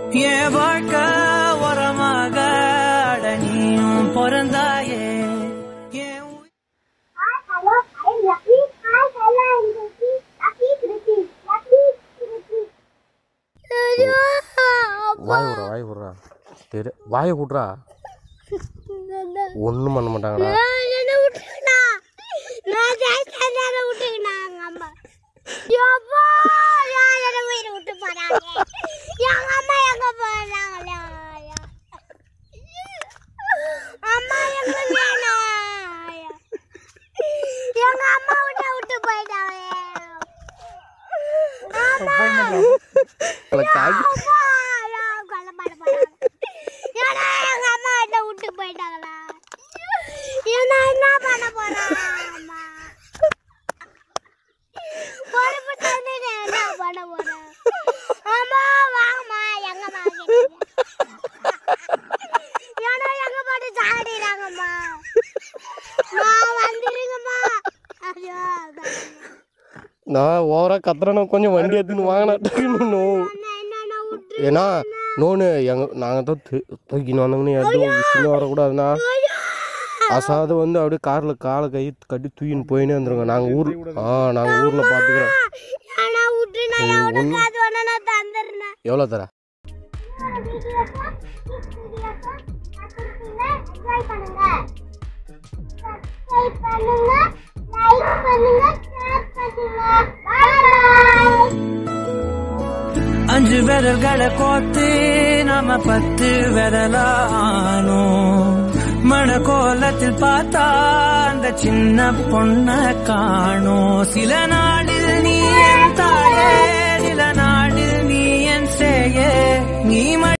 என் வாழ்க்கை உரமாக அட நீயும் பிறந்தாயே என் உயிர் Hi, hello, I'm Lucky. Hi, hello, I'm Lucky. Lucky, Lucky, Lucky, Lucky. வாய் விட்றா வாய் விட்றா தெரி வாயை விட்றா ஒன்றும் பண்ண மாட்டாங்கடா என்ன விட்டுக்கணா நான் ஜெயிச்சேன் விட்டுக்கணா எங்க அம்மா யப்பா நான் என்ன வீடு விட்டு போறாங்க எங்க அம்மா எங்க போறாங்களே அம்மா எங்க வேணும் எங்க அம்மா விட்டு விட்டு போயிட்டாங்க அம்மா அவளை காக்கி அப்பா, நான் கொல்ல மாட்ட போறாங்க. ஏன்னா எங்க அம்மா என்னை விட்டு போயிட்டாங்களா? ஏன்னா என்ன பண்ண போறேன், அம்மா? பொறுப்பு தந்துட்டு என்ன பண்ண போறேன்? அம்மா, வாங்கம்மா, எங்கம்மா கேட்டீங்க? ஏன்னா எங்க போட்டு சாடிறாங்கம்மா. அம்மா, வந்துருங்கம்மா. ஐயோ, கடவுளே. நான் ஓவராக கத்துறேன்னா கொஞ்சம் வண்டி எடுத்துன்னு வாங்கினா நோ அண்ணா, என்னண்ணா விட்டு ஏன்னா நோனு எங்க நாங்கள் தான் தூ- தூக்கின்னு வந்தோம்னு எதுவும் விஷயம் வரக்கூடாதுண்ணா அசாது வந்து அப்படியே காரில் காலை கை கட்டி தூக்கின்னு போயினே வந்துருங்க நாங்கள் ஊர் ஆ நாங்கள் ஊரில் பார்த்துக்குறோம் ஆனா விட்டு நான் எவ்வளவு காசு வேணா நான் தந்துடுறேன் எவ்வளோ தர என்ஜாய் பண்ணுங்க சப்ஸ்கிரைப் பண்ணுங்க லைக் பண்ணுங்க ஷேர் பண்ணுங்க பாய் அஞ்சு விரல்களை கோத்து நாம பத்து விரலானோம் மணக்கோலத்தில் பார்த்தா அந்த சின்ன பொண்ண காணோம் சில நாளில் நீ என் தாயே சில நாளில் நீ என் சேயே நீ